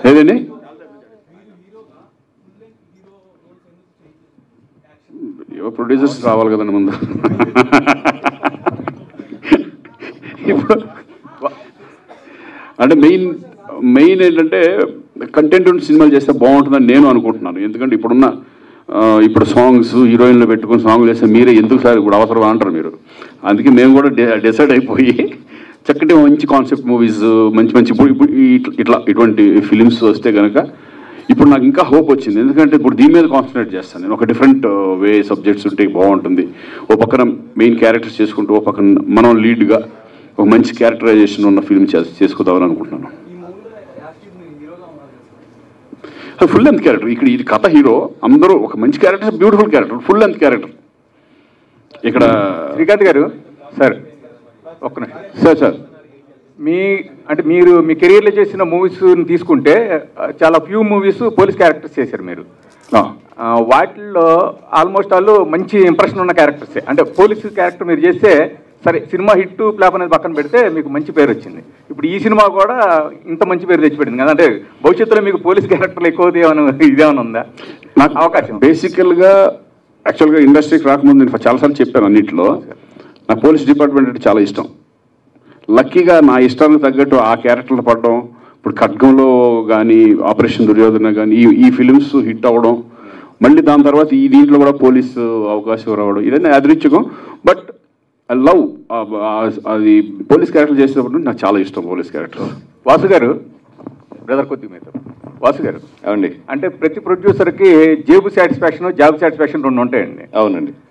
ఏదండి ప్రొడ్యూసర్స్ రావాలి కదండి ముందు ఇప్పుడు అంటే మెయిన్ మెయిన్ ఏంటంటే కంటెంట్ ఉన్న సినిమాలు చేస్తే బాగుంటుందని నేను అనుకుంటున్నాను ఎందుకంటే ఇప్పుడున్న ఆ, ఇప్పుడు సాంగ్స్ హీరోయిన్లు పెట్టుకుని సాంగ్లు వేస్తే మీరే ఎందుకు సార్ ఇప్పుడు అవసరం అంటారు మీరు అందుకే మేము కూడా డిసైడ్ అయిపోయి చక్కటి మంచి కాన్సెప్ట్ మూవీస్ మంచి మంచి ఇప్పుడు ఇప్పుడు ఈ- ఇట్లా ఇటువంటి ఫిలిమ్స్ వస్తే కనుక ఇప్పుడు నాకు ఇంకా హోప్ వచ్చింది ఎందుకంటే ఇప్పుడు దీని మీద కాన్సన్ట్రేట్ చేస్తాను నేను ఒక డిఫరెంట్ వే సబ్జెక్ట్స్ ఉంటే బాగుంటుంది ఓ పక్కన మెయిన్ క్యారెక్టర్స్ చేసుకుంటూ ఓ పక్కన మనం లీడ్గా ఒక మంచి క్యారెక్టరైజేషన్ ఉన్న ఫిల్మ్ చేసుకుందామని అనుకుంటున్నాను ఫుల్ లెంత్ క్యారెక్టర్ ఇక్కడ ఇది కథ హీరో అందరూ ఒక మంచి character beautiful character full length character ఇక్కడ శ్రీకాంత్ గారు సార్ ఒక్క నిమిషం సార్ సార్ మీ అంటే మీరు మీ కెరీర్లో చేసిన మూవీస్ తీసుకుంటే ఆ, చాలా ఫ్యూ మూవీస్ పోలీస్ క్యారెక్టర్స్ చేశారు మీరు ఆ, ఆ, వాటిల్లో ఆల్మోస్ట్ ఆల్ మంచి ఇంప్రెషన్ ఉన్న క్యారెక్టర్సే అంటే పోలీస్ క్యారెక్టర్ మీరు చేస్తే సరే సినిమా హిట్ ఫ్లాప్ అనేది పక్కన పెడితే మీకు మంచి పేరు వచ్చింది ఇప్పుడు ఈ సినిమా కూడా ఇంత మంచి పేరు తెచ్చిపెట్టింది కదా అంటే భవిష్యత్తులో మీకు పోలీస్ క్యారెక్టర్లు ఎక్కువ ఏమైనా ఇదేమైనా ఉందా నాకు అవకాశం బేసికల్గా యాక్చువల్గా ఇండస్ట్రీకి రాకముందు నేను చాలాసార్లు చెప్పాను అన్నింటిలో నాకు పోలీస్ డిపార్ట్మెంట్ అంటే చాలా ఇష్టం లక్కీగా నా ఇష్టానికి తగ్గట్టు ఆ క్యారెక్టర్లు పడడం ఇప్పుడు ఖడ్గంలో కానీ ఆపరేషన్ దుర్యోధన కానీ ఈ ఈ ఫిలిమ్స్ హిట్ అవ్వడం మళ్ళీ దాని తర్వాత ఈ దీంట్లో కూడా పోలీస్ అవకాశం రావడం ఇదన్నీ అదృచ్ఛకం బట్ ఐ లవ్ అది పోలీస్ క్యారెక్టర్ చేసేటప్పుడు నాకు చాలా ఇష్టం పోలీస్ క్యారెక్టర్ వాసు గారు బ్రదర్ కొద్దిగా మీద వాసు గారు అవునండి అంటే ప్రతి ప్రొడ్యూసర్కి జేబు సాటిస్ఫాక్షన్ జాబ్ సాటిస్ఫాక్షన్ రెండు ఉంటాయండి అవునండి